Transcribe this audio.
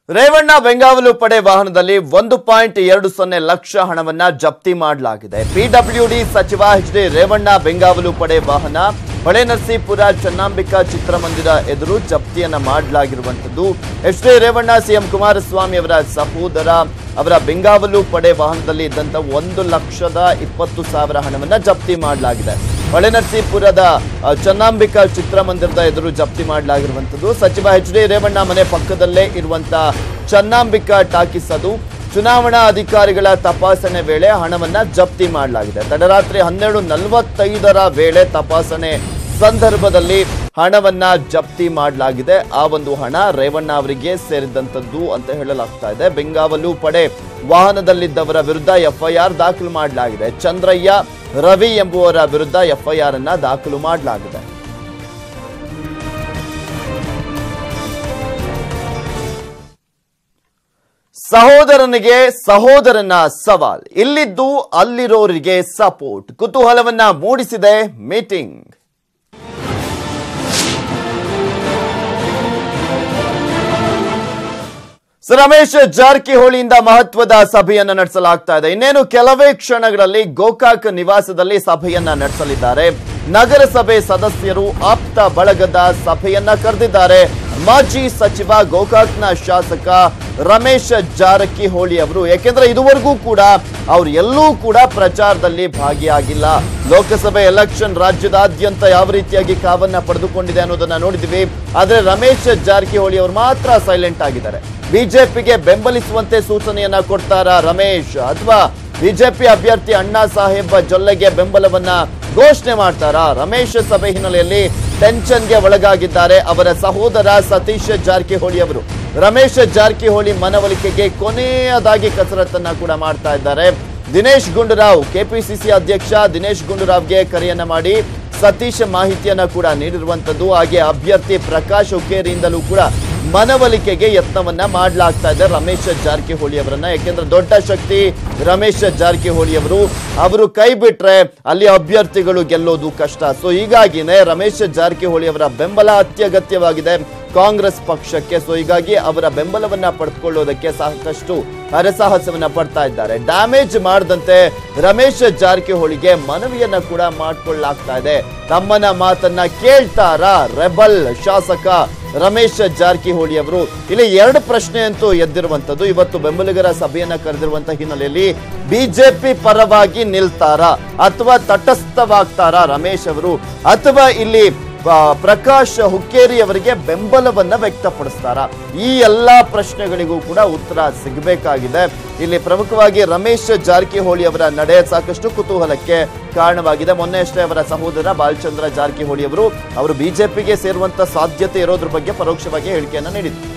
ರೇವಣ್ಣ ಬೆಂಗಾವಲು ಪಡೆ ವಾಹನದಲ್ಲಿ ಒಂದು ಪಾಯಿಂಟ್ ಎರಡು ಸೊನ್ನೆ ಲಕ್ಷ ಹಣವನ್ನ ಜಪ್ತಿ ಮಾಡಲಾಗಿದೆ ಪಿಡಬ್ಲ್ಯೂಡಿ ಸಚಿವ ಎಚ್ ಡಿ ರೇವಣ್ಣ ಬೆಂಗಾವಲು ಪಡೆ ವಾಹನ ಹೊಳೆನರಸೀಪುರ ಚನ್ನಾಂಬಿಕಾ ಚಿತ್ರಮಂದಿರ ಎದುರು ಜಪ್ತಿಯನ್ನ ಮಾಡಲಾಗಿರುವಂತದ್ದು H D Revanna CM Kumaraswamy ಅವರ ಸಹೋದರ ಅವರ ಬೆಂಗಾವಲು ಪಡೆ ವಾಹನದಲ್ಲಿ ಇದ್ದಂತ ಒಂದು ಲಕ್ಷದ ಇಪ್ಪತ್ತು ಸಾವಿರ ಹಣವನ್ನ ಜಪ್ತಿ ಮಾಡಲಾಗಿದೆ ಹೊಳೆನರಸೀಪುರದ ಅ, ಚನ್ನಾಂಬಿಕಾ ಚಿತ್ರಮಂದಿರದ ಎದುರು ಜಪ್ತಿ ಮಾಡಲಾಗಿರುವಂತದ್ದು ಸಚಿವ ಎಚ್ ಡಿ ರೇವಣ್ಣ ಮನೆ ಪಕ್ಕದಲ್ಲೇ ಇರುವಂತ ಚನ್ನಾಂಬಿಕಾ ಟಾಕೀಸ್ ಅದು ಚುನಾವಣಾ ಅಧಿಕಾರಿಗಳ ತಪಾಸಣೆ ವೇಳೆ ಹಣವನ್ನ ಜಪ್ತಿ ಮಾಡಲಾಗಿದೆ ತಡರಾತ್ರಿ ಹನ್ನೆರಡು ನಲವತ್ತೈದರ ವೇಳೆ ತಪಾಸಣೆ ಸಂದರ್ಭದಲ್ಲಿ ಹಣವನ್ನ ಜಪ್ತಿ ಮಾಡಲಾಗಿದೆ ಆ ಒಂದು ಹಣ ರೇವಣ್ಣ ಅವರಿಗೆ ಸೇರಿದಂತದ್ದು ಅಂತ ಹೇಳಲಾಗ್ತಾ ಇದೆ ಬೆಂಗಾವಲು ಪಡೆ ವಾಹನದಲ್ಲಿದ್ದವರ ವಿರುದ್ಧ ಎಫ್ಐಆರ್ ದಾಖಲು ಮಾಡಲಾಗಿದೆ ಚಂದ್ರಯ್ಯ ರವಿ ಎಂಬುವರ ವಿರುದ್ಧ ಎಫ್ಐಆರ್ ಅನ್ನ ದಾಖಲು ಮಾಡಲಾಗಿದೆ ಸಹೋದರನಿಗೆ ಸಹೋದರನ ಸವಾಲ್ ಇಲ್ಲಿದ್ದು ಅಲ್ಲಿರೋರಿಗೆ ಸಪೋರ್ಟ್ ಕುತೂಹಲವನ್ನ ಮೂಡಿಸಿದೆ ಮೀಟಿಂಗ್ ಸೊ ರಮೇಶ್ ಜಾರಕಿಹೊಳಿಯಿಂದ ಮಹತ್ವದ ಸಭೆಯನ್ನ ನಡೆಸಲಾಗ್ತಾ ಇದೆ ಇನ್ನೇನು ಕೆಲವೇ ಕ್ಷಣಗಳಲ್ಲಿ ಗೋಕಾಕ್ ನಿವಾಸದಲ್ಲಿ ಸಭೆಯನ್ನ ನಡೆಸಲಿದ್ದಾರೆ ನಗರಸಭೆ ಸದಸ್ಯರು ಆಪ್ತ ಬಳಗದ ಸಭೆಯನ್ನ ಕರೆದಿದ್ದಾರೆ ಮಾಜಿ ಸಚಿವ ಗೋಕಾಕ್ನ ಶಾಸಕ ರಮೇಶ್ ಜಾರಕಿಹೊಳಿ ಅವರು ಯಾಕೆಂದ್ರೆ ಇದುವರೆಗೂ ಕೂಡ ಅವ್ರು ಎಲ್ಲೂ ಕೂಡ ಪ್ರಚಾರದಲ್ಲಿ ಭಾಗಿಯಾಗಿಲ್ಲ ಲೋಕಸಭೆ ಎಲೆಕ್ಷನ್ ರಾಜ್ಯದಾದ್ಯಂತ ಯಾವ ರೀತಿಯಾಗಿ ಕಾವನ್ನ ಪಡೆದುಕೊಂಡಿದೆ ಅನ್ನೋದನ್ನ ನೋಡಿದ್ವಿ ಆದ್ರೆ ರಮೇಶ್ ಜಾರಕಿಹೊಳಿ ಅವರು ಮಾತ್ರ ಸೈಲೆಂಟ್ ಆಗಿದ್ದಾರೆ ಬಿಜೆಪಿಗೆ ಬೆಂಬಲಿಸುವಂತೆ ಸೂಚನೆಯನ್ನ ಕೊಡ್ತಾರ ರಮೇಶ್ ಅಥವಾ ಬಿಜೆಪಿ ಅಭ್ಯರ್ಥಿ ಅಣ್ಣಾ ಸಾಹೇಬ್ ಜೊಲ್ಲೆಗೆ ಬೆಂಬಲವನ್ನ ಘೋಷಣೆ ಮಾಡ್ತಾರಾ ರಮೇಶ್ ಸಭೆ ಹಿನ್ನೆಲೆಯಲ್ಲಿ ಟೆನ್ಷನ್ಗೆ ಒಳಗಾಗಿದ್ದಾರೆ ಅವರ ಸಹೋದರ ಸತೀಶ್ ಜಾರಕಿಹೊಳಿ ಅವರು ರಮೇಶ್ ಜಾರಕಿಹೊಳಿ ಮನವೊಲಿಕೆಗೆ ಕೊನೆಯದಾಗಿ ಕಸರತ್ತನ್ನ ಕೂಡ ಮಾಡ್ತಾ ಇದ್ದಾರೆ ದಿನೇಶ್ ಗುಂಡೂರಾವ್ ಕೆಪಿಸಿಸಿ ಅಧ್ಯಕ್ಷ ದಿನೇಶ್ ಗುಂಡೂರಾವ್ಗೆ ಕರೆಯನ್ನ ಮಾಡಿ ಸತೀಶ್ ಮಾಹಿತಿಯನ್ನ ಕೂಡ ನೀಡಿರುವಂತದ್ದು ಹಾಗೆ ಅಭ್ಯರ್ಥಿ ಪ್ರಕಾಶ್ ಹುಕ್ಕೇರಿಯಿಂದಲೂ ಕೂಡ ಮನವೊಲಿಕೆಗೆ ಯತ್ನವನ್ನ ಮಾಡಲಾಗ್ತಾ ಇದೆ ರಮೇಶ್ ಜಾರಕಿಹೊಳಿ ಅವರನ್ನ ಯಾಕೆಂದ್ರೆ ದೊಡ್ಡ ಶಕ್ತಿ ರಮೇಶ್ ಜಾರಕಿಹೊಳಿ ಅವರು ಅವರು ಕೈ ಬಿಟ್ರೆ ಅಲ್ಲಿ ಅಭ್ಯರ್ಥಿಗಳು ಗೆಲ್ಲೋದು ಕಷ್ಟ ಸೊ ಹೀಗಾಗಿನೇ ರಮೇಶ್ ಜಾರಕಿಹೊಳಿ ಅವರ ಬೆಂಬಲ ಅತ್ಯಗತ್ಯವಾಗಿದೆ ಕಾಂಗ್ರೆಸ್ ಪಕ್ಷಕ್ಕೆ ಸೊ ಹೀಗಾಗಿ ಅವರ ಬೆಂಬಲವನ್ನ ಪಡೆದುಕೊಳ್ಳೋದಕ್ಕೆ ಸಾಕಷ್ಟು ಹರಸಾಹಸವನ್ನ ಪಡ್ತಾ ಇದ್ದಾರೆ ಡ್ಯಾಮೇಜ್ ಮಾಡದಂತೆ ರಮೇಶ್ ಜಾರಕಿಹೊಳಿಗೆ ಮನವಿಯನ್ನ ಕೂಡ ಮಾಡ್ಕೊಳ್ಳಾಗ್ತಾ ಇದೆ ತಮ್ಮನ ಮಾತನ್ನ ಕೇಳ್ತಾರ ರೆಬಲ್ ಶಾಸಕ ರಮೇಶ್ ಜಾರಕಿಹೊಳಿ ಅವರು ಇಲ್ಲಿ ಎರಡು ಪ್ರಶ್ನೆ ಅಂತೂ ಎದ್ದಿರುವಂತದ್ದು ಇವತ್ತು ಬೆಂಬಲಿಗರ ಸಭೆಯನ್ನ ಕರೆದಿರುವಂತಹ ಹಿನ್ನೆಲೆಯಲ್ಲಿ ಬಿಜೆಪಿ ಪರವಾಗಿ ನಿಲ್ತಾರ ಅಥವಾ ತಟಸ್ಥವಾಗ್ತಾರ ರಮೇಶ್ ಅವರು ಅಥವಾ ಇಲ್ಲಿ ಆ, ಪ್ರಕಾಶ್ ಹುಕ್ಕೇರಿ ಅವರಿಗೆ ಬೆಂಬಲವನ್ನ ವ್ಯಕ್ತಪಡಿಸ್ತಾರ ಈ ಎಲ್ಲಾ ಪ್ರಶ್ನೆಗಳಿಗೂ ಕೂಡ ಉತ್ತರ ಸಿಗಬೇಕಾಗಿದೆ ಇಲ್ಲಿ ಪ್ರಮುಖವಾಗಿ ರಮೇಶ್ ಜಾರಕಿಹೊಳಿ ಅವರ ನಡೆ ಸಾಕಷ್ಟು ಕುತೂಹಲಕ್ಕೆ ಕಾರಣವಾಗಿದೆ ಮೊನ್ನೆ ಅಷ್ಟೇ ಅವರ ಸಹೋದರ ಬಾಲಚಂದ್ರ ಜಾರಕಿಹೊಳಿ ಅವರು ಅವರು ಬಿಜೆಪಿಗೆ ಸೇರುವಂತ ಸಾಧ್ಯತೆ ಇರೋದ್ರ ಬಗ್ಗೆ ಪರೋಕ್ಷವಾಗಿ ಹೇಳಿಕೆಯನ್ನ ನೀಡಿದ್ರು